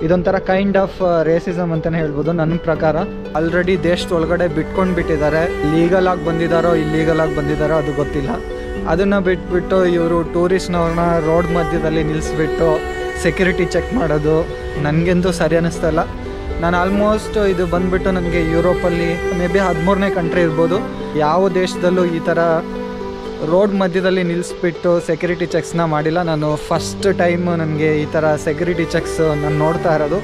ಇದೊಂಥರ kind of racism ಅಂತಲೇ ಹೇಳ್ಬೋದು ನನ್ನ ಪ್ರಕಾರ ಆಲ್ರೆಡಿ ದೇಶದ ಒಳಗಡೆ ಬಿಟ್ಕೊಂಡು ಬಿಟ್ಟಿದ್ದಾರೆ ಲೀಗಲ್ ಆಗಿ ಬಂದಿದ್ದಾರೋ ಇಲ್ಲೀಗಲ್ ಆಗಿ ಬಂದಿದ್ದಾರೋ ಅದು ಗೊತ್ತಿಲ್ಲ ಅದನ್ನು ಬಿಟ್ಬಿಟ್ಟು ಇವರು ಟೂರಿಸ್ಟ್ನವ್ರನ್ನ ರೋಡ್ ಮಧ್ಯದಲ್ಲಿ ನಿಲ್ಲಿಸ್ಬಿಟ್ಟು ಸೆಕ್ಯೂರಿಟಿ ಚೆಕ್ ಮಾಡೋದು ನನಗೆಂತೂ ಸರಿ ಅನ್ನಿಸ್ತಾ ಇಲ್ಲ ನಾನು ಆಲ್ಮೋಸ್ಟ್ ಇದು ಬಂದ್ಬಿಟ್ಟು ನನಗೆ ಯುರೋಪಲ್ಲಿ ಮೇ ಬಿ ಹದಿಮೂರನೇ ಕಂಟ್ರಿ ಇರ್ಬೋದು ಯಾವ ದೇಶದಲ್ಲೂ ಈ ಥರ ರೋಡ್ ಮಧ್ಯದಲ್ಲಿ ನಿಲ್ಲಿಸ್ಬಿಟ್ಟು ಸೆಕ್ಯೂರಿಟಿ ಚೆಕ್ಸ್ನ ಮಾಡಿಲ್ಲ ನಾನು ಫಸ್ಟ್ ಟೈಮ್ ನನಗೆ ಈ ಥರ ಸೆಕ್ಯೂರಿಟಿ ಚೆಕ್ಸ್ ನಾನು ನೋಡ್ತಾ ಇರೋದು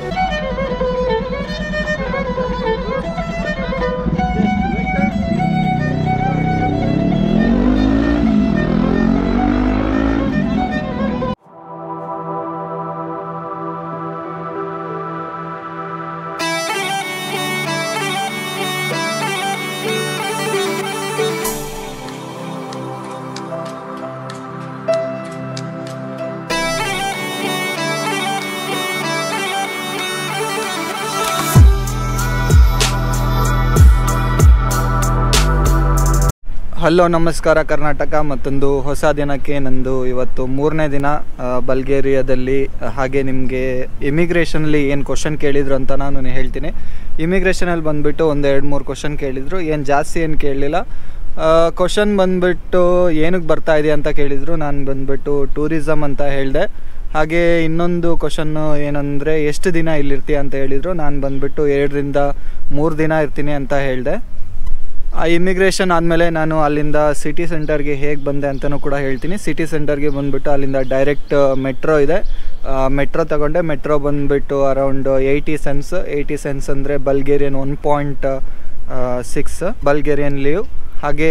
ಹಲೋ ನಮಸ್ಕಾರ ಕರ್ನಾಟಕ ಮತ್ತೊಂದು ಹೊಸ ದಿನಕ್ಕೆ ನಂದು ಇವತ್ತು ಮೂರನೇ ದಿನ ಆ, ಬಲ್ಗೇರಿಯಾದಲ್ಲಿ ಹಾಗೆ ನಿಮಗೆ ಇಮಿಗ್ರೇಷನಲ್ಲಿ ಏನು ಕ್ವಶನ್ ಕೇಳಿದ್ರು ಅಂತ ನಾನು ಹೇಳ್ತೀನಿ ಇಮಿಗ್ರೇಷನಲ್ಲಿ ಬಂದುಬಿಟ್ಟು ಒಂದು ಎರಡು ಮೂರು ಕ್ವಶನ್ ಕೇಳಿದರು ಏನು ಜಾಸ್ತಿ ಏನು ಕೇಳಲಿಲ್ಲ ಕ್ವಶನ್ ಬಂದುಬಿಟ್ಟು ಏನಕ್ಕೆ ಬರ್ತಾ ಇದೆ ಅಂತ ಕೇಳಿದರು ನಾನು ಬಂದುಬಿಟ್ಟು ಟೂರಿಸಮ್ ಅಂತ ಹೇಳಿದೆ ಹಾಗೆ ಇನ್ನೊಂದು ಕ್ವಶನ್ನು ಏನಂದರೆ ಎಷ್ಟು ದಿನ ಇಲ್ಲಿರ್ತೀಯ ಅಂತ ಹೇಳಿದರು ನಾನು ಬಂದುಬಿಟ್ಟು ಎರಡರಿಂದ ಮೂರು ದಿನ ಇರ್ತೀನಿ ಅಂತ ಹೇಳಿದೆ ಆ ಇಮಿಗ್ರೇಷನ್ ಆದಮೇಲೆ ನಾನು ಅಲ್ಲಿಂದ ಸಿಟಿ ಸೆಂಟರ್ಗೆ ಹೇಗೆ ಬಂದೆ ಅಂತಲೂ ಕೂಡ ಹೇಳ್ತೀನಿ ಸಿಟಿ ಸೆಂಟರ್ಗೆ ಬಂದುಬಿಟ್ಟು ಅಲ್ಲಿಂದ ಡೈರೆಕ್ಟ್ ಮೆಟ್ರೋ ಇದೆ ಮೆಟ್ರೋ ತಗೊಂಡೆ ಮೆಟ್ರೋ ಬಂದುಬಿಟ್ಟು around eighty cents eighty cents ಅಂದರೆ Bulgarian one point six Bulgarian lev ಹಾಗೆ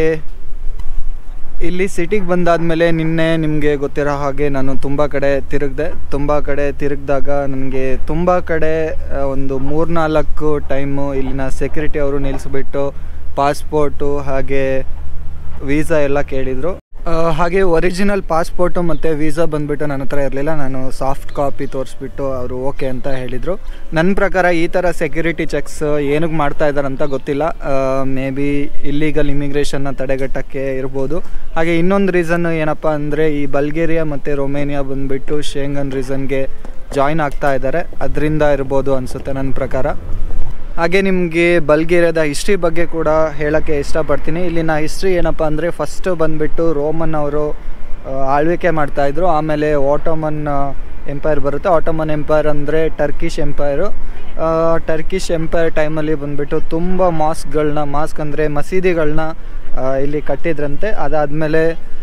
ಇಲ್ಲಿ ಸಿಟಿಗೆ ಬಂದಾದಮೇಲೆ ನಿನ್ನೆ ನಿಮಗೆ ಗೊತ್ತಿರೋ ಹಾಗೆ ನಾನು ತುಂಬ ಕಡೆ ತಿರುಗಿದೆ ತುಂಬ ಕಡೆ ತಿರುಗಿದಾಗ ನನಗೆ ತುಂಬ ಕಡೆ ಆ, ಒಂದು ಮೂರ್ನಾಲ್ಕು ಟೈಮು ಇಲ್ಲಿನ ಸೆಕ್ಯೂರಿಟಿ ಅವರು ನಿಲ್ಲಿಸ್ಬಿಟ್ಟು ಪಾಸ್ಪೋರ್ಟು ಹಾಗೆ ವೀಸಾ ಎಲ್ಲ ಕೇಳಿದರು ಹಾಗೆ ಒರಿಜಿನಲ್ ಪಾಸ್ಪೋರ್ಟು ಮತ್ತು ವೀಸಾ ಬಂದುಬಿಟ್ಟು ನನ್ನ ಹತ್ರ ಇರಲಿಲ್ಲ ನಾನು ಸಾಫ್ಟ್ ಕಾಪಿ ತೋರಿಸ್ಬಿಟ್ಟು ಅವರು ಓಕೆ ಅಂತ ಹೇಳಿದರು ನನ್ನ ಪ್ರಕಾರ ಈ ಥರ ಸೆಕ್ಯೂರಿಟಿ ಚೆಕ್ಸ್ ಏನಕ್ಕೆ ಮಾಡ್ತಾ ಇದ್ದಾರೆ ಅಂತ ಗೊತ್ತಿಲ್ಲ ಮೇ ಬಿ ಇಲ್ಲೀಗಲ್ ಇಮಿಗ್ರೇಷನ್ನ ತಡೆಗಟ್ಟಕ್ಕೆ ಇರ್ಬೋದು ಹಾಗೆ ಇನ್ನೊಂದು ರೀಸನ್ ಏನಪ್ಪ ಅಂದರೆ ಈ ಬಲ್ಗೇರಿಯಾ ಮತ್ತು ರೊಮೇನಿಯಾ ಬಂದುಬಿಟ್ಟು ಶೇಂಗನ್ ರೀಸನ್ಗೆ ಜಾಯ್ನ್ ಆಗ್ತಾ ಇದ್ದಾರೆ ಅದರಿಂದ ಇರ್ಬೋದು ಅನಿಸುತ್ತೆ ನನ್ನ ಪ್ರಕಾರ ಹಾಗೆ ನಿಮಗೆ ಬಲ್ಗೇರಿಯಾದ ಹಿಸ್ಟ್ರಿ ಬಗ್ಗೆ ಕೂಡ ಹೇಳೋಕ್ಕೆ ಇಷ್ಟಪಡ್ತೀನಿ ಇಲ್ಲಿನ ಹಿಸ್ಟ್ರಿ ಏನಪ್ಪ ಅಂದರೆ ಫಸ್ಟು ಬಂದುಬಿಟ್ಟು ರೋಮನ್ ಅವರು ಆ, ಆಳ್ವಿಕೆ ಮಾಡ್ತಾಯಿದ್ರು ಆಮೇಲೆ ಆಟೋಮನ್ ಎಂಪೈರ್ ಬರುತ್ತೆ ಆಟೋಮನ್ ಎಂಪೈರ್ ಅಂದರೆ ಟರ್ಕಿಶ್ ಎಂಪೈರು ಟರ್ಕಿಶ್ ಎಂಪೈರ್ ಟೈಮಲ್ಲಿ ಬಂದುಬಿಟ್ಟು ತುಂಬ ಮಾಸ್ಕ್ಗಳನ್ನ ಮಾಸ್ಕ್ ಅಂದರೆ ಮಸೀದಿಗಳನ್ನ ಇಲ್ಲಿ ಕಟ್ಟಿದ್ರಂತೆ ಅದಾದಮೇಲೆ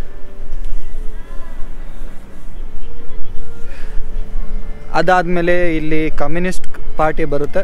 ಅದಾದಮೇಲೆ ಇಲ್ಲಿ ಕಮ್ಯುನಿಸ್ಟ್ ಪಾರ್ಟಿ ಬರುತ್ತೆ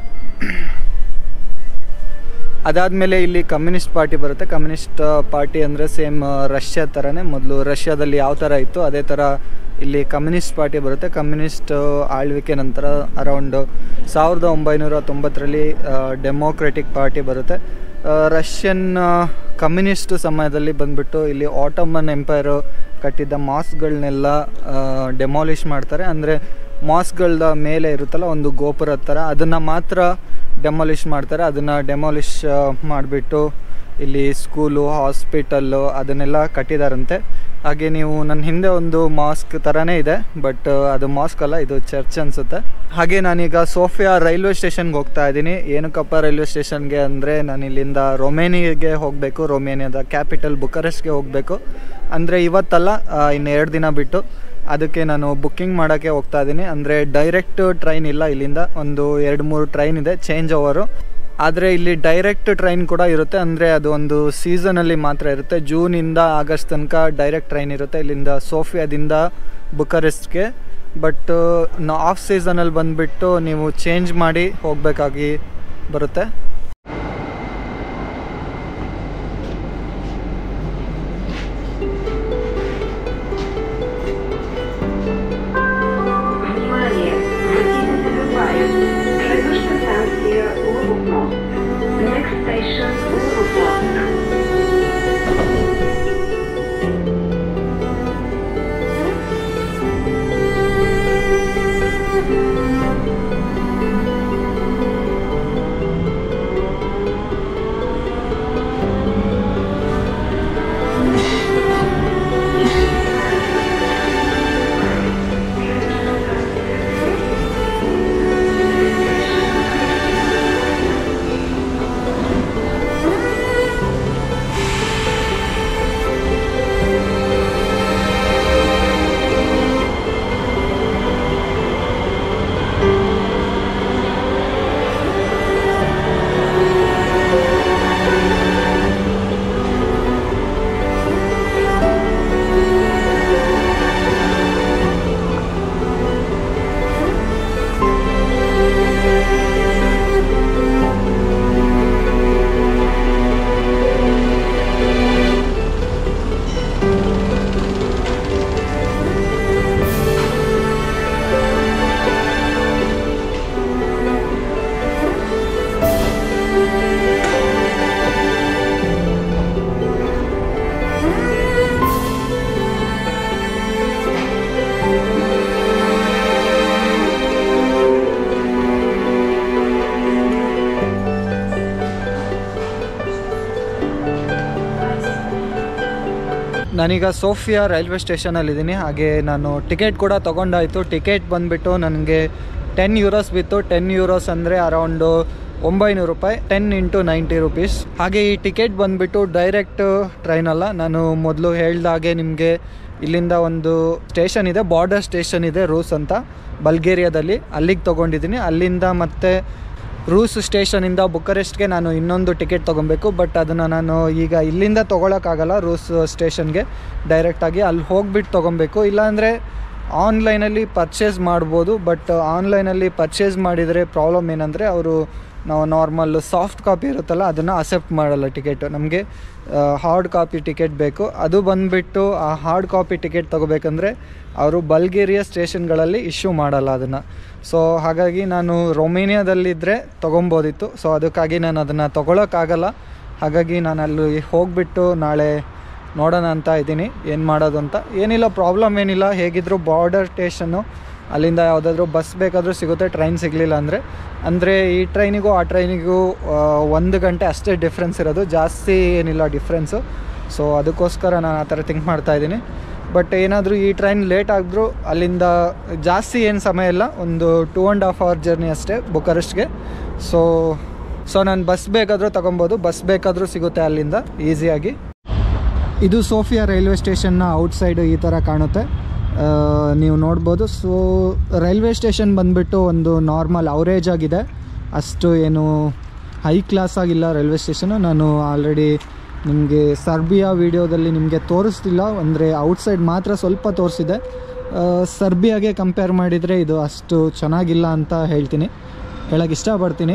ಅದಾದಮೇಲೆ ಇಲ್ಲಿ ಕಮ್ಯುನಿಸ್ಟ್ ಪಾರ್ಟಿ ಬರುತ್ತೆ ಕಮ್ಯುನಿಸ್ಟ್ ಪಾರ್ಟಿ ಅಂದರೆ ಸೇಮ್ ರಷ್ಯಾ ಥರನೇ ಮೊದಲು ರಷ್ಯಾದಲ್ಲಿ ಯಾವ ಥರ ಇತ್ತು ಅದೇ ಥರ ಇಲ್ಲಿ ಕಮ್ಯುನಿಸ್ಟ್ ಪಾರ್ಟಿ ಬರುತ್ತೆ ಕಮ್ಯುನಿಸ್ಟ್ ಆಳ್ವಿಕೆ ನಂತರ ಅರೌಂಡ್ ಸಾವಿರದ ಒಂಬೈನೂರ ತೊಂಬತ್ತರಲ್ಲಿ ಡೆಮೋಕ್ರೆಟಿಕ್ ಪಾರ್ಟಿ ಬರುತ್ತೆ ಆ, ರಷ್ಯನ್ ಕಮ್ಯುನಿಸ್ಟ್ ಸಮಯದಲ್ಲಿ ಬಂದ್ಬಿಟ್ಟು ಇಲ್ಲಿ ಆಟೋಮನ್ ಎಂಪೈರು ಕಟ್ಟಿದ್ದ ಮಾಸ್ಕ್ಗಳನ್ನೆಲ್ಲ ಡೆಮಾಲಿಷ್ ಮಾಡ್ತಾರೆ ಅಂದರೆ ಮಾಸ್ಕ್ಗಳದ ಮೇಲೆ ಇರುತ್ತಲ್ಲ ಒಂದು ಗೋಪುರದ ಥರ ಅದನ್ನು ಮಾತ್ರ ಡೆಮಾಲಿಷ್ ಮಾಡ್ತಾರೆ ಅದನ್ನು ಡೆಮಾಲಿಷ್ ಮಾಡಿಬಿಟ್ಟು ಇಲ್ಲಿ ಸ್ಕೂಲು ಹಾಸ್ಪಿಟಲ್ಲು ಅದನ್ನೆಲ್ಲ ಕಟ್ಟಿದಾರಂತೆ ಹಾಗೆ ನೀವು ನನ್ನ ಹಿಂದೆ ಒಂದು ಮಾಸ್ಕ್ ಥರನೇ ಇದೆ ಬಟ್ ಅದು ಮಾಸ್ಕ್ ಅಲ್ಲ ಇದು ಚರ್ಚ್ ಅನಿಸುತ್ತೆ ಹಾಗೆ ನಾನೀಗ ಸೋಫಿಯಾ ರೈಲ್ವೆ ಸ್ಟೇಷನ್ಗೆ ಹೋಗ್ತಾ ಇದ್ದೀನಿ ಏನಕ್ಕಪ್ಪ ರೈಲ್ವೆ ಸ್ಟೇಷನ್ಗೆ ಅಂದರೆ ನಾನು ಇಲ್ಲಿಂದ ರೊಮೇನಿಯಾಗೆ ಹೋಗಬೇಕು ರೊಮೇನಿಯಾದ ಕ್ಯಾಪಿಟಲ್ ಬುಕರೆಸ್ಟ್ಗೆ ಹೋಗಬೇಕು ಅಂದರೆ ಇವತ್ತಲ್ಲ ಆ, ಇನ್ನು ಎರಡು ದಿನ ಬಿಟ್ಟು ಅದಕ್ಕೆ ನಾನು ಬುಕ್ಕಿಂಗ್ ಮಾಡೋಕ್ಕೆ ಹೋಗ್ತಾ ಇದ್ದೀನಿ ಅಂದರೆ ಡೈರೆಕ್ಟ್ ಟ್ರೈನ್ ಇಲ್ಲ ಇಲ್ಲಿಂದ ಒಂದು ಎರಡು ಮೂರು ಟ್ರೈನ್ ಇದೆ ಚೇಂಜ್ ಓವರು ಆದರೆ ಇಲ್ಲಿ ಡೈರೆಕ್ಟ್ ಟ್ರೈನ್ ಕೂಡ ಇರುತ್ತೆ ಅಂದರೆ ಅದು ಒಂದು ಸೀಸನಲ್ಲಿ ಮಾತ್ರ ಇರುತ್ತೆ ಜೂನಿಂದ ಆಗಸ್ಟ್ ತನಕ ಡೈರೆಕ್ಟ್ ಟ್ರೈನ್ ಇರುತ್ತೆ ಇಲ್ಲಿಂದ ಸೋಫಿಯಾದಿಂದ ಬುಕರೆಸ್ಟ್ಗೆ ಬಟ್ ಆಫ್ ಸೀಸನಲ್ಲಿ ಬಂದುಬಿಟ್ಟು ನೀವು ಚೇಂಜ್ ಮಾಡಿ ಹೋಗಬೇಕಾಗಿ ಬರುತ್ತೆ Внимание! Водитель Дубаев. Следующая станция Урупо. Next station Урупо. ನಾನೀಗ ಸೋಫಿಯಾ ರೈಲ್ವೆ ಸ್ಟೇಷನಲ್ಲಿದ್ದೀನಿ ಹಾಗೆ ನಾನು ಟಿಕೆಟ್ ಕೂಡ ತೊಗೊಂಡಾಯಿತು ಟಿಕೆಟ್ ಬಂದುಬಿಟ್ಟು ನನಗೆ ಟೆನ್ ಯೂರೋಸ್ ಬಿತ್ತು ಟೆನ್ ಯೂರೋಸ್ ಅಂದರೆ ಅರೌಂಡು ಒಂಬೈನೂರು ರೂಪಾಯಿ ಟೆನ್ ಇಂಟು ನೈಂಟಿ ರುಪೀಸ್ ಹಾಗೆ ಈ ಟಿಕೆಟ್ ಬಂದುಬಿಟ್ಟು ಡೈರೆಕ್ಟ್ ಟ್ರೈನ್ ಅಲ್ಲ ನಾನು ಮೊದಲು ಹೇಳ್ದಾಗೆ ನಿಮಗೆ ಇಲ್ಲಿಂದ ಒಂದು ಸ್ಟೇಷನ್ ಇದೆ ಬಾರ್ಡರ್ ಸ್ಟೇಷನ್ ಇದೆ ರೂಸ್ ಅಂತ ಬಲ್ಗೇರಿಯಾದಲ್ಲಿ ಅಲ್ಲಿಗೆ ತೊಗೊಂಡಿದ್ದೀನಿ ಅಲ್ಲಿಂದ ಮತ್ತೆ ರೂಸ್ ಸ್ಟೇಷನಿಂದ ಬುಕರೆಸ್ಟ್ಗೆ ನಾನು ಇನ್ನೊಂದು ಟಿಕೆಟ್ ತೊಗೊಬೇಕು ಬಟ್ ಅದನ್ನು ನಾನು ಈಗ ಇಲ್ಲಿಂದ ತೊಗೊಳಕ್ಕಾಗಲ್ಲ ರೂಸ್ ಸ್ಟೇಷನ್ಗೆ ಡೈರೆಕ್ಟಾಗಿ ಅಲ್ಲಿ ಹೋಗ್ಬಿಟ್ಟು ತೊಗೊಬೇಕು ಇಲ್ಲಾಂದರೆ ಆನ್ಲೈನಲ್ಲಿ ಪರ್ಚೇಸ್ ಮಾಡ್ಬೋದು ಬಟ್ ಆನ್ಲೈನಲ್ಲಿ ಪರ್ಚೇಸ್ ಮಾಡಿದರೆ ಪ್ರಾಬ್ಲಮ್ ಏನಂದರೆ ಅವರು ನಾವು ನಾರ್ಮಲ್ ಸಾಫ್ಟ್ ಕಾಪಿ ಇರುತ್ತಲ್ಲ ಅದನ್ನು ಅಕ್ಸೆಪ್ಟ್ ಮಾಡಲ್ಲ ಟಿಕೆಟು ನಮಗೆ ಹಾರ್ಡ್ ಕಾಪಿ ಟಿಕೆಟ್ ಬೇಕು ಅದು ಬಂದುಬಿಟ್ಟು ಆ ಹಾರ್ಡ್ ಕಾಪಿ ಟಿಕೆಟ್ ತೊಗೋಬೇಕಂದ್ರೆ ಅವರು ಬಲ್ಗೇರಿಯಾ ಸ್ಟೇಷನ್ಗಳಲ್ಲಿ ಇಶ್ಯೂ ಮಾಡಲ್ಲ ಅದನ್ನು ಸೊ ಹಾಗಾಗಿ ನಾನು ರೊಮೇನಿಯಾದಲ್ಲಿದ್ದರೆ ತೊಗೊಬೋದಿತ್ತು ಸೊ ಅದಕ್ಕಾಗಿ ನಾನು ಅದನ್ನು ತೊಗೊಳಕ್ಕಾಗಲ್ಲ ಹಾಗಾಗಿ ನಾನು ಅಲ್ಲಿ ಹೋಗಿಬಿಟ್ಟು ನಾಳೆ ನೋಡೋಣ ಅಂತ ಇದ್ದೀನಿ ಏನು ಮಾಡೋದು ಅಂತ ಏನಿಲ್ಲ ಪ್ರಾಬ್ಲಮ್ ಏನಿಲ್ಲ ಹೇಗಿದ್ದರೂ ಬಾರ್ಡರ್ ಸ್ಟೇಷನ್ನು ಅಲ್ಲಿಂದ ಯಾವುದಾದ್ರೂ ಬಸ್ ಬೇಕಾದರೂ ಸಿಗುತ್ತೆ ಟ್ರೈನ್ ಸಿಗಲಿಲ್ಲ ಅಂದರೆ ಅಂದರೆ ಈ ಟ್ರೈನಿಗೂ ಆ ಟ್ರೈನಿಗೂ ಒಂದು ಗಂಟೆ ಅಷ್ಟೇ ಡಿಫ್ರೆನ್ಸ್ ಇರೋದು ಜಾಸ್ತಿ ಏನಿಲ್ಲ ಡಿಫ್ರೆನ್ಸು ಸೊ ಅದಕ್ಕೋಸ್ಕರ ನಾನು ಆ ಥರ ಥಿಂಕ್ ಮಾಡ್ತಾ ಇದ್ದೀನಿ ಬಟ್ ಏನಾದರೂ ಈ ಟ್ರೈನ್ ಲೇಟ್ ಆಗಿದ್ರು ಅಲ್ಲಿಂದ ಜಾಸ್ತಿ ಏನು ಸಮಯ ಇಲ್ಲ ಒಂದು two and half hour journey ಅಷ್ಟೇ ಬುಕರೆಸ್ಟ್ಗೆ ಸೊ ಸೊ ನಾನು ಬಸ್ ಬೇಕಾದರೂ ತೊಗೊಬೋದು ಬಸ್ ಬೇಕಾದರೂ ಸಿಗುತ್ತೆ ಅಲ್ಲಿಂದ ಈಸಿಯಾಗಿ ಇದು ಸೋಫಿಯಾ ರೈಲ್ವೆ ಸ್ಟೇಷನ್ನ ಔಟ್ಸೈಡು ಈ ಥರ ಕಾಣುತ್ತೆ ಆ, ನೀವು ನೋಡ್ಬೋದು ಸೊ ರೈಲ್ವೆ ಸ್ಟೇಷನ್ ಬಂದುಬಿಟ್ಟು ಒಂದು ನಾರ್ಮಲ್ ಅವರೇಜ್ ಆಗಿದೆ ಅಷ್ಟು ಏನು ಹೈ ಕ್ಲಾಸ್ ಆಗಿಲ್ಲ ರೈಲ್ವೆ ಸ್ಟೇಷನು ನಾನು ಆಲ್ರೆಡಿ ನಿಮಗೆ ಸರ್ಬಿಯಾ ವಿಡಿಯೋದಲ್ಲಿ ನಿಮಗೆ ತೋರಿಸ್ತಿಲ್ಲ ಅಂದರೆ ಔಟ್ಸೈಡ್ ಮಾತ್ರ ಸ್ವಲ್ಪ ತೋರಿಸಿದೆ ಸರ್ಬಿಯಾಗೆ ಕಂಪೇರ್ ಮಾಡಿದರೆ ಇದು ಅಷ್ಟು ಚೆನ್ನಾಗಿಲ್ಲ ಅಂತ ಹೇಳ್ತೀನಿ ಹೇಳಕ್ಕೆ ಇಷ್ಟಪಡ್ತೀನಿ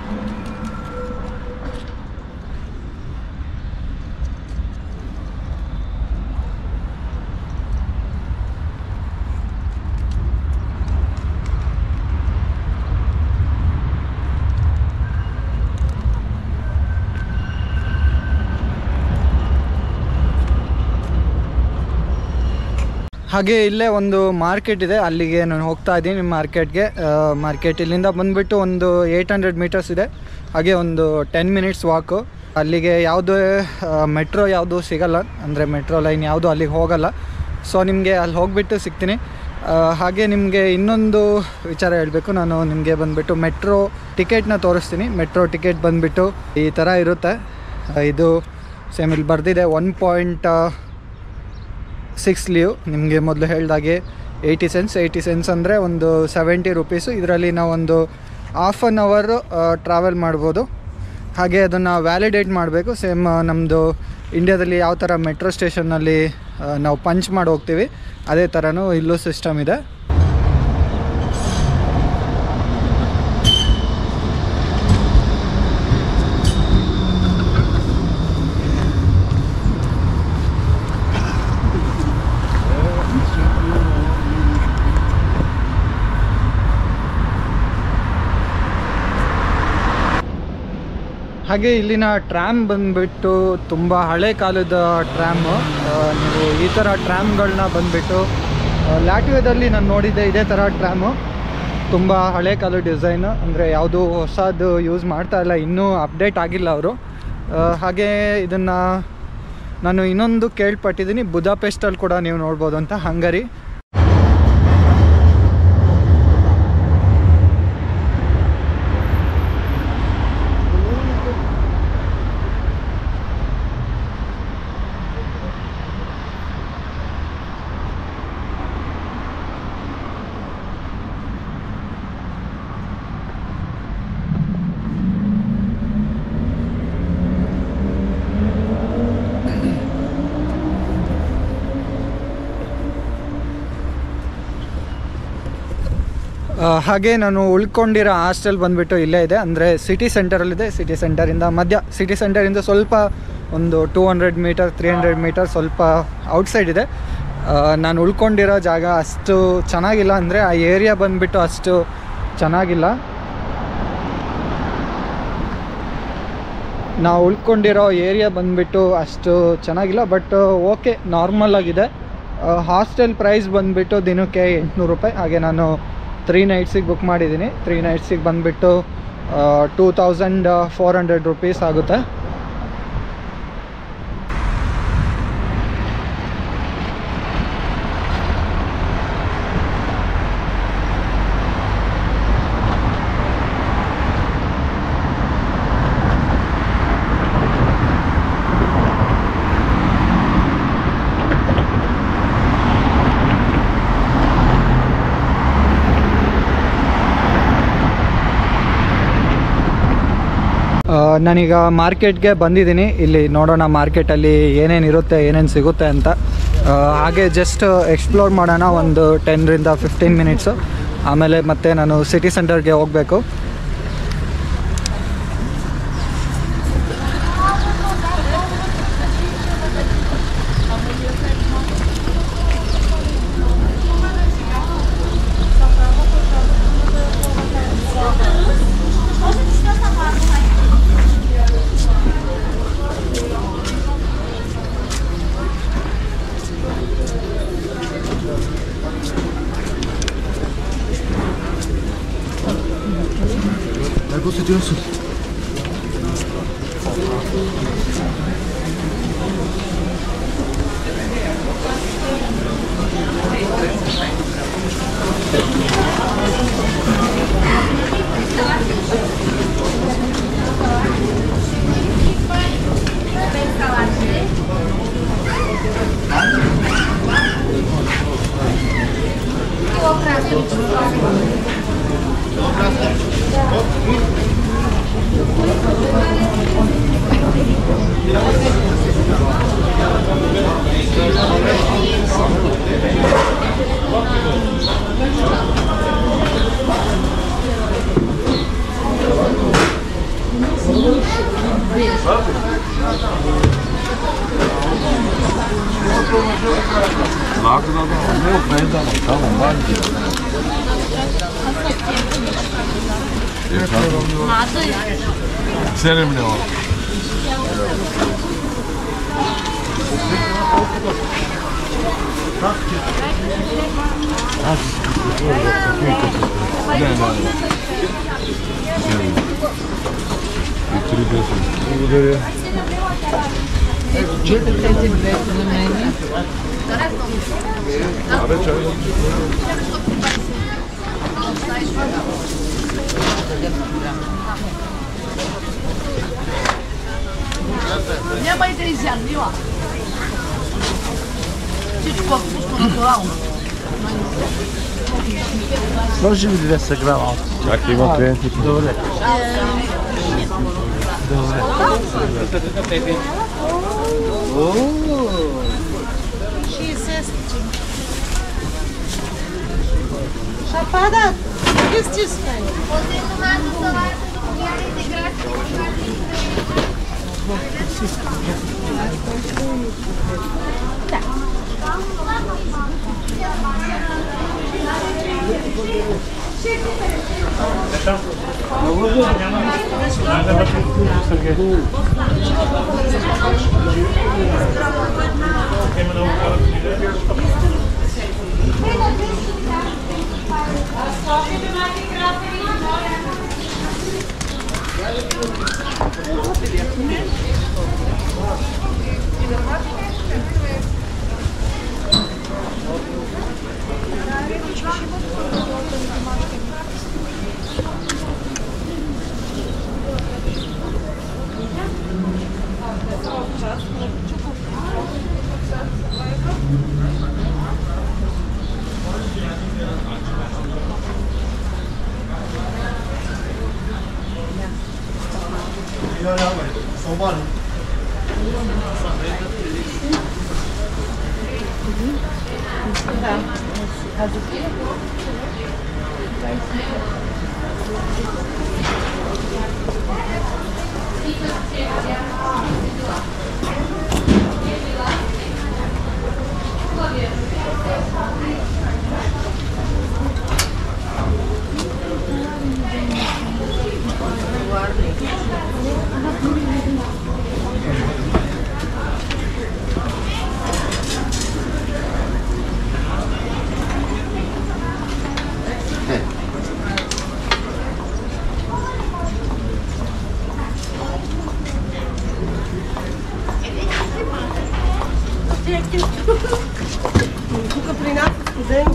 ಹಾಗೆ ಇಲ್ಲೇ ಒಂದು ಮಾರ್ಕೆಟ್ ಇದೆ ಅಲ್ಲಿಗೆ ನಾನು ಹೋಗ್ತಾ ಇದ್ದೀನಿ ಮಾರ್ಕೆಟ್ಗೆ ಮಾರ್ಕೆಟ್ ಇಲ್ಲಿಂದ ಬಂದುಬಿಟ್ಟು ಒಂದು ಏಯ್ಟ್ ಹಂಡ್ರೆಡ್ ಮೀಟರ್ಸ್ ಇದೆ ಹಾಗೆ ಒಂದು ಟೆನ್ ಮಿನಿಟ್ಸ್ ವಾಕು ಅಲ್ಲಿಗೆ ಯಾವುದೇ ಮೆಟ್ರೋ ಯಾವುದು ಸಿಗಲ್ಲ ಅಂದರೆ ಮೆಟ್ರೋ ಲೈನ್ ಯಾವುದು ಅಲ್ಲಿಗೆ ಹೋಗಲ್ಲ ಸೊ ನಿಮಗೆ ಅಲ್ಲಿ ಹೋಗಿಬಿಟ್ಟು ಸಿಗ್ತೀನಿ ಆ, ಹಾಗೆ ನಿಮಗೆ ಇನ್ನೊಂದು ವಿಚಾರ ಹೇಳಬೇಕು ನಾನು ನಿಮಗೆ ಬಂದುಬಿಟ್ಟು ಮೆಟ್ರೋ ಟಿಕೆಟ್ನ ತೋರಿಸ್ತೀನಿ ಮೆಟ್ರೋ ಟಿಕೆಟ್ ಬಂದುಬಿಟ್ಟು ಈ ಥರ ಇರುತ್ತೆ ಆ, ಇದು ಸೇಮ್ ಇಲ್ಲಿ ಬರೆದಿದೆ ಒನ್ ಪಾಯಿಂಟ್ ಸಿಕ್ಸ್ ಲೀವ್ ನಿಮಗೆ ಮೊದಲು ಹೇಳ್ದಾಗೆ ಏಯ್ಟಿ ಸೆನ್ಸ್ ಏಯ್ಟಿ ಸೆನ್ಸ್ ಅಂದರೆ ಒಂದು ಸೆವೆಂಟಿ ರುಪೀಸು ಇದರಲ್ಲಿ ನಾವು ಒಂದು ಹಾಫ್ ಆನ್ ಅವರ್ ಟ್ರಾವೆಲ್ ಮಾಡ್ಬೋದು ಹಾಗೆ ಅದನ್ನು ವ್ಯಾಲಿಡೇಟ್ ಮಾಡಬೇಕು ಸೇಮ್ ನಮ್ಮದು ಇಂಡಿಯಾದಲ್ಲಿ ಯಾವ ಥರ ಮೆಟ್ರೋ ಸ್ಟೇಷನ್ನಲ್ಲಿ ನಾವು ಪಂಚ್ ಮಾಡಿ ಹೋಗ್ತೀವಿ ಅದೇ ಥರನೂ ಇಲ್ಲೂ ಸಿಸ್ಟಮ್ ಇದೆ ಹಾಗೆ ಇಲ್ಲಿನ ಟ್ರ್ಯಾಮ್ ಬಂದುಬಿಟ್ಟು ತುಂಬ ಹಳೆ ಕಾಲದ ಟ್ರ್ಯಾಮು ನೀವು ಈ ಥರ ಟ್ರ್ಯಾಮ್ಗಳನ್ನ ಬಂದುಬಿಟ್ಟು ಲ್ಯಾಟ್ವಿಯಾದಲ್ಲಿ ನಾನು ನೋಡಿದ್ದೆ ಇದೇ ಥರ ಟ್ರ್ಯಾಮು ತುಂಬ ಹಳೆ ಕಾಲದ ಡಿಸೈನು ಅಂದರೆ ಯಾವುದು ಹೊಸದು ಯೂಸ್ ಮಾಡ್ತಾ ಇಲ್ಲ ಇನ್ನೂ ಅಪ್ಡೇಟ್ ಆಗಿಲ್ಲ ಅವರು ಹಾಗೆ ಇದನ್ನು ನಾನು ಇನ್ನೊಂದು ಕೇಳ್ಪಟ್ಟಿದ್ದೀನಿ ಬುದಾಪೆಸ್ಟಲ್ಲಿ ಕೂಡ ನೀವು ನೋಡ್ಬೋದು ಅಂತ ಹಂಗರಿ ಆ, ಹಾಗೆ ನಾನು ಉಳ್ಕೊಂಡಿರೋ ಹಾಸ್ಟೆಲ್ ಬಂದುಬಿಟ್ಟು ಇಲ್ಲೇ ಇದೆ ಅಂದರೆ ಸಿಟಿ ಸೆಂಟರಲ್ಲಿದೆ ಸಿಟಿ ಸೆಂಟರಿಂದ ಮಧ್ಯ ಸಿಟಿ ಸೆಂಟರಿಂದ ಸ್ವಲ್ಪ ಒಂದು two hundred metre three hundred metre ಸ್ವಲ್ಪ ಔಟ್ಸೈಡ್ ಇದೆ ಆ, ನಾನು ಉಳ್ಕೊಂಡಿರೋ ಜಾಗ ಅಷ್ಟು ಚೆನ್ನಾಗಿಲ್ಲ ಅಂದರೆ ಆ ಏರಿಯಾ ಬಂದುಬಿಟ್ಟು ಅಷ್ಟು ಚೆನ್ನಾಗಿಲ್ಲ ನಾವು ಉಳ್ಕೊಂಡಿರೋ ಏರಿಯಾ ಬಂದುಬಿಟ್ಟು ಅಷ್ಟು ಚೆನ್ನಾಗಿಲ್ಲ ಬಟ್ ಓಕೆ ನಾರ್ಮಲ್ ಆಗಿದೆ ಹಾಸ್ಟೆಲ್ ಪ್ರೈಸ್ ಬಂದುಬಿಟ್ಟು ದಿನಕ್ಕೆ ಎಂಟುನೂರು ರೂಪಾಯಿ ಹಾಗೆ ನಾನು ತ್ರೀ ನೈಟ್ಸಿಗೆ ಬುಕ್ ಮಾಡಿದ್ದೀನಿ ತ್ರೀ ನೈಟ್ಸಿಗೆ ಬಂದುಬಿಟ್ಟು two thousand four hundred rupees ಆಗುತ್ತೆ ಆ, ನಾನೀಗ ಮಾರ್ಕೆಟ್ಗೆ ಬಂದಿದ್ದೀನಿ ಇಲ್ಲಿ ನೋಡೋಣ ಮಾರ್ಕೆಟಲ್ಲಿ ಏನೇನು ಇರುತ್ತೆ ಏನೇನು ಸಿಗುತ್ತೆ ಅಂತ ಆ, ಹಾಗೆ ಜಸ್ಟ್ ಎಕ್ಸ್ಪ್ಲೋರ್ ಮಾಡೋಣ ಒಂದು ಟೆನ್ರಿಂದ ಫಿಫ್ಟೀನ್ ಮಿನಿಟ್ಸು ಆಮೇಲೆ ಮತ್ತೆ ನಾನು ಸಿಟಿ ಸೆಂಟರ್ಗೆ ಹೋಗಬೇಕು Serimli o. Ne ne. Güzel. Getiriyorsun. Böyle. Abi çay. Няма и да изяднила. Всичко е вкусно натурално. Може ли да се грава? Чак има клиенти. Добре. Chapada, ist this thing? Тук при нас е студент.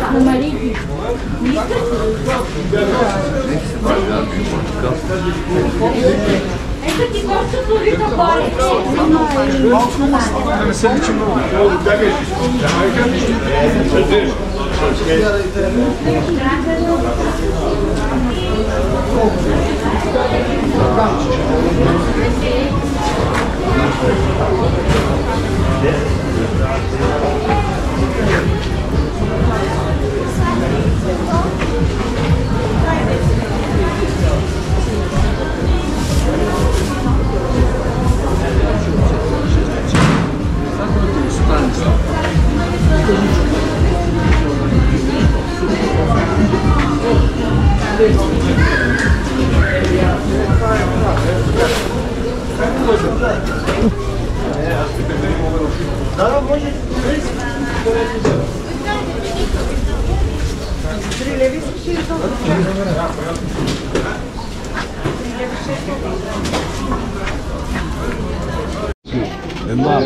Една.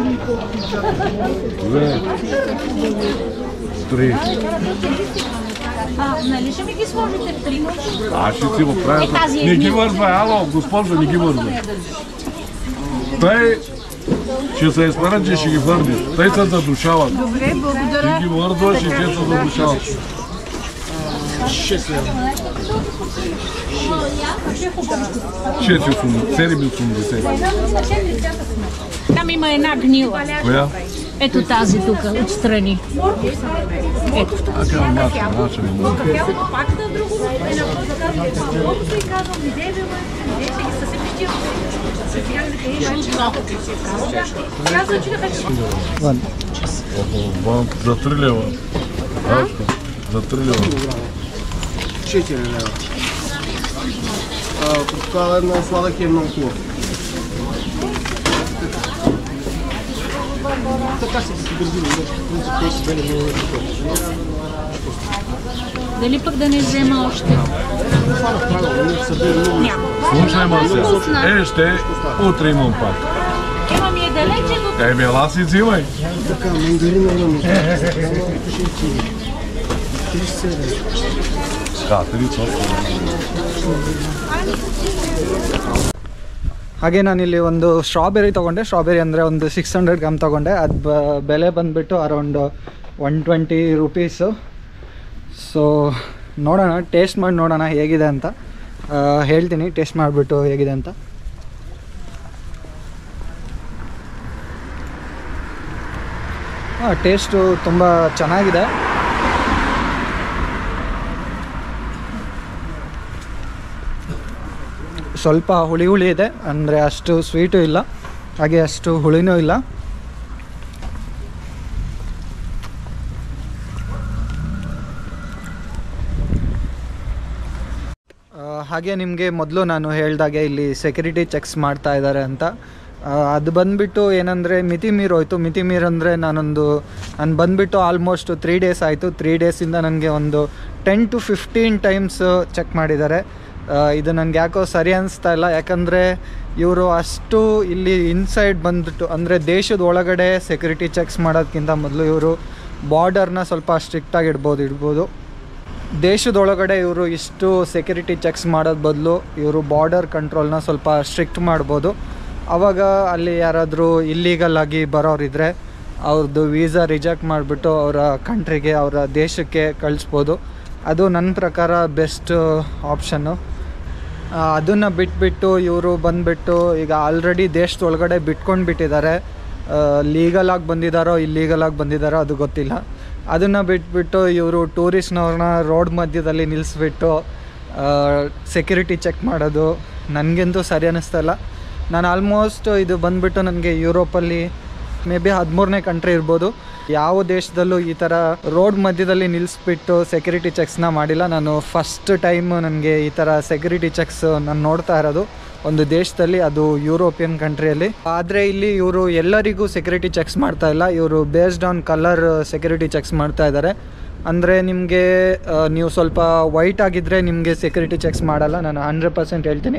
Две. Три. А, нали ще ми ги сложите в три? Аз ще си го правя. Е, тази е Не ги едни. вързвай, ало, госпожо, не ги вързвай. Тъй ще се изпарат, че ще ги върнеш. Тъй се задушават. Добре, Ти благодаря. ги вързваш и те се задушават. Шест и осем- седем и осемдесет. Там има една гнила. Коя? Ето тази тук, отстрани. Ето. Така, наша, наша не може. One. Охо, вам За три лева. Ашка, За три лева. 4 лева. А, Портокал е много сладък и е много хубав. Така се си градили, те си бели много Дали пък да не взема още? Няма. Слушай, Мася. Е, ще, утре имам пак. Ема ми е далече до... Е, мела си взимай. Така, мандарина имаме. Хатери, цоко. ಹಾಗೆ ನಾನಿಲ್ಲಿ ಒಂದು ಸ್ಟ್ರಾಬೆರಿ ತೊಗೊಂಡೆ ಸ್ಟ್ರಾಬೆರಿ ಅಂದರೆ ಒಂದು ಸಿಕ್ಸ್ ಹಂಡ್ರೆಡ್ ಗ್ರಾಮ್ ತೊಗೊಂಡೆ ಅದು ಬ ಬೆಲೆ ಬಂದುಬಿಟ್ಟು around one twenty rupees so ನೋಡೋಣ ಟೇಸ್ಟ್ ಮಾಡಿ ನೋಡೋಣ ಹೇಗಿದೆ ಅಂತ ಆ, ಹೇಳ್ತೀನಿ ಟೇಸ್ಟ್ ಮಾಡಿಬಿಟ್ಟು ಹೇಗಿದೆ ಅಂತ ಹಾಂ ಟೇಸ್ಟು ತುಂಬ ಚೆನ್ನಾಗಿದೆ ಸ್ವಲ್ಪ ಹುಳಿ ಹುಳಿ ಇದೆ ಅಂದರೆ ಅಷ್ಟು ಸ್ವೀಟು ಇಲ್ಲ ಹಾಗೆ ಅಷ್ಟು ಹುಳಿನೂ ಇಲ್ಲ ಆ, ಹಾಗೆ ನಿಮಗೆ ಮೊದಲು ನಾನು ಹೇಳ್ದಾಗೆ ಇಲ್ಲಿ ಸೆಕ್ಯೂರಿಟಿ ಚೆಕ್ಸ್ ಮಾಡ್ತಾ ಇದ್ದಾರೆ ಅಂತ ಆ, ಅದು ಬಂದುಬಿಟ್ಟು ಏನಂದರೆ ಮಿತಿ ಮೀರೋಯ್ತು ಮಿತಿ ಮೀರಂದರೆ ನಾನೊಂದು ನಾನು ಬಂದುಬಿಟ್ಟು ಆಲ್ಮೋಸ್ಟ್ ತ್ರೀ ಡೇಸ್ ಆಯಿತು ತ್ರೀ ಡೇಸಿಂದ ನನಗೆ ಒಂದು ten to fifteen times check ಮಾಡಿದ್ದಾರೆ ಆ, ಇದು ನನಗೆ ಯಾಕೋ ಸರಿ ಅನಿಸ್ತಾ ಇಲ್ಲ ಯಾಕಂದರೆ ಇವರು ಅಷ್ಟು ಇಲ್ಲಿ ಇನ್ಸೈಡ್ ಬಂದ್ಬಿಟ್ಟು ಅಂದರೆ ದೇಶದ ಒಳಗಡೆ ಸೆಕ್ಯೂರಿಟಿ ಚೆಕ್ಸ್ ಮಾಡೋದಕ್ಕಿಂತ ಮೊದಲು ಇವರು ಬಾರ್ಡರ್ನ ಸ್ವಲ್ಪ ಸ್ಟ್ರಿಕ್ಟಾಗಿ ಇಡ್ಬೋದು ಇಡ್ಬೋದು ದೇಶದೊಳಗಡೆ ಇವರು ಇಷ್ಟು ಸೆಕ್ಯೂರಿಟಿ ಚೆಕ್ಸ್ ಮಾಡೋದ್ ಬದಲು ಇವರು ಬಾರ್ಡರ್ ಕಂಟ್ರೋಲ್ನ ಸ್ವಲ್ಪ ಸ್ಟ್ರಿಕ್ಟ್ ಮಾಡ್ಬೋದು ಆವಾಗ ಅಲ್ಲಿ ಯಾರಾದರೂ ಇಲ್ಲೀಗಲ್ ಆಗಿ ಬರೋರಿದ್ರೆ ಅವ್ರದ್ದು ವೀಸಾ ರಿಜೆಕ್ಟ್ ಮಾಡಿಬಿಟ್ಟು ಅವರ ಕಂಟ್ರಿಗೆ ಅವರ ದೇಶಕ್ಕೆ ಕಳಿಸ್ಬೋದು ಅದು ನನ್ನ ಪ್ರಕಾರ ಬೆಸ್ಟ್ ಆಪ್ಷನ್ನು ಅದನ್ನು ಬಿಟ್ಬಿಟ್ಟು ಇವರು ಬಂದುಬಿಟ್ಟು ಈಗ ಆಲ್ರೆಡಿ ದೇಶದೊಳಗಡೆ ಬಿಟ್ಕೊಂಡು ಬಿಟ್ಟಿದ್ದಾರೆ ಲೀಗಲಾಗಿ ಬಂದಿದ್ದಾರೋ ಇಲ್ಲೀಗಲಾಗಿ ಬಂದಿದ್ದಾರೋ ಅದು ಗೊತ್ತಿಲ್ಲ ಅದನ್ನು ಬಿಟ್ಬಿಟ್ಟು ಇವರು ಟೂರಿಸ್ಟ್ನವ್ರನ್ನ ರೋಡ್ ಮಧ್ಯದಲ್ಲಿ ನಿಲ್ಲಿಸ್ಬಿಟ್ಟು ಸೆಕ್ಯೂರಿಟಿ ಚೆಕ್ ಮಾಡೋದು ನನಗಂತೂ ಸರಿ ಅನ್ನಿಸ್ತಾ ಇಲ್ಲ ನಾನು ಆಲ್ಮೋಸ್ಟ್ ಇದು ಬಂದುಬಿಟ್ಟು ನನಗೆ ಯುರೋಪಲ್ಲಿ ಮೇ ಬಿ ಹದಿಮೂರನೇ ಕಂಟ್ರಿ ಇರ್ಬೋದು ಯಾವ ದೇಶದಲ್ಲೂ ಈ ಥರ ರೋಡ್ ಮಧ್ಯದಲ್ಲಿ ನಿಲ್ಲಿಸ್ಬಿಟ್ಟು ಸೆಕ್ಯೂರಿಟಿ ಚೆಕ್ಸ್ನ ಮಾಡಿಲ್ಲ ನಾನು ಫಸ್ಟ್ ಟೈಮ್ ನನಗೆ ಈ ಥರ ಸೆಕ್ಯೂರಿಟಿ ಚೆಕ್ಸ್ ನಾನು ನೋಡ್ತಾ ಇರೋದು ಒಂದು ದೇಶದಲ್ಲಿ ಅದು ಯುರೋಪಿಯನ್ ಕಂಟ್ರಿಯಲ್ಲಿ ಆದರೆ ಇಲ್ಲಿ ಇವರು ಎಲ್ಲರಿಗೂ ಸೆಕ್ಯೂರಿಟಿ ಚೆಕ್ಸ್ ಮಾಡ್ತಾ ಇಲ್ಲ ಇವರು based on colour security checks ಮಾಡ್ತಾ ಇದ್ದಾರೆ ಅಂದರೆ ನಿಮಗೆ ನೀವು ಸ್ವಲ್ಪ ವೈಟ್ ಆಗಿದ್ದರೆ ನಿಮಗೆ ಸೆಕ್ಯೂರಿಟಿ ಚೆಕ್ಸ್ ಮಾಡಲ್ಲ ನಾನು ಹಂಡ್ರೆಡ್ ಪರ್ಸೆಂಟ್ ಹೇಳ್ತೀನಿ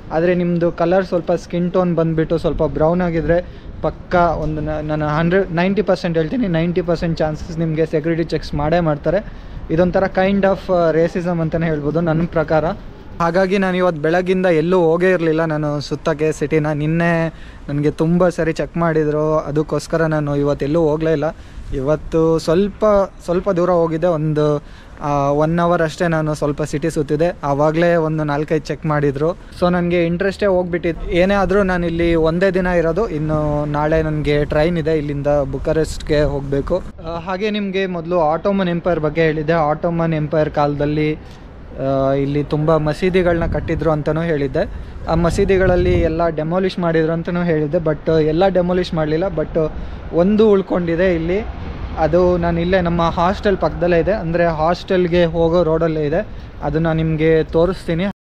ಆದರೆ ನಿಮ್ಮದು ಕಲರ್ ಸ್ವಲ್ಪ ಸ್ಕಿನ್ ಟೋನ್ ಬಂದುಬಿಟ್ಟು ಸ್ವಲ್ಪ ಬ್ರೌನ್ ಆಗಿದ್ರೆ ಪಕ್ಕ ಒಂದು ನ- ನಾನು ಹಂಡ್ರೆಡ್ ನೈಂಟಿ ಪರ್ಸೆಂಟ್ ಹೇಳ್ತೀನಿ ನೈಂಟಿ ಪರ್ಸೆಂಟ್ ಚಾನ್ಸಸ್ ನಿಮಗೆ ಸೆಕ್ಯೂರಿಟಿ ಚೆಕ್ಸ್ ಮಾಡೇ ಮಾಡ್ತಾರೆ ಇದೊಂಥರ ಕೈಂಡ್ ಆಫ್ ರೇಸಿಸಮ್ ಅಂತಲೇ ಹೇಳ್ಬೋದು ನನ್ನ ಪ್ರಕಾರ ಹಾಗಾಗಿ ನಾನು ಇವತ್ತು ಬೆಳಗ್ಗಿಂದ ಎಲ್ಲೂ ಹೋಗೇ ಇರಲಿಲ್ಲ ನಾನು ಸುತ್ತಕ್ಕೆ ಸಿಟಿನ ನಿನ್ನೆ ನನಗೆ ತುಂಬ ಸರಿ ಚೆಕ್ ಮಾಡಿದರು ಅದಕ್ಕೋಸ್ಕರ ನಾನು ಇವತ್ತೆಲ್ಲೂ ಹೋಗಲೇ ಇಲ್ಲ ಇವತ್ತು ಸ್ವಲ್ಪ ಸ್ವಲ್ಪ ದೂರ ಹೋಗಿದ್ದೆ ಒಂದು ಒನ್ ಅವರ್ ಅಷ್ಟೇ ನಾನು ಸ್ವಲ್ಪ ಸಿಟಿ ಸುತ್ತಿದೆ ಆವಾಗಲೇ ಒಂದು ನಾಲ್ಕೈದು ಚೆಕ್ ಮಾಡಿದರು ಸೊ ನನಗೆ ಇಂಟ್ರೆಸ್ಟೇ ಹೋಗ್ಬಿಟ್ಟಿದ್ದು ಏನೇ ಆದರೂ ನಾನು ಇಲ್ಲಿ ಒಂದೇ ದಿನ ಇರೋದು ಇನ್ನು ನಾಳೆ ನನಗೆ ಟ್ರೈನ್ ಇದೆ ಇಲ್ಲಿಂದ ಬುಕಾರೆಸ್ಟ್ಗೆ ಹೋಗಬೇಕು ಹಾಗೆ ನಿಮಗೆ ಮೊದಲು ಆಟೋಮನ್ ಎಂಪೈರ್ ಬಗ್ಗೆ ಹೇಳಿದ್ದೆ ಆಟೋಮನ್ ಎಂಪೈರ್ ಕಾಲದಲ್ಲಿ ಆ, ಇಲ್ಲಿ ತುಂಬ ಮಸೀದಿಗಳನ್ನ ಕಟ್ಟಿದ್ರು ಅಂತಲೂ ಹೇಳಿದ್ದೆ ಆ ಮಸೀದಿಗಳಲ್ಲಿ ಎಲ್ಲ ಡೆಮಾಲಿಷ್ ಮಾಡಿದ್ರು ಅಂತಲೂ ಹೇಳಿದ್ದೆ ಬಟ್ ಎಲ್ಲ ಡೆಮಾಲಿಷ್ ಮಾಡಲಿಲ್ಲ ಬಟ್ ಒಂದು ಉಳ್ಕೊಂಡಿದೆ ಇಲ್ಲಿ ಅದು ನಾನು ಇಲ್ಲೇ ನಮ್ಮ ಹಾಸ್ಟೆಲ್ ಪಕ್ಕದಲ್ಲೇ ಇದೆ ಅಂದರೆ ಹಾಸ್ಟೆಲ್ಗೆ ಹೋಗೋ ರೋಡಲ್ಲೇ ಇದೆ ಅದನ್ನು ನಿಮಗೆ ತೋರಿಸ್ತೀನಿ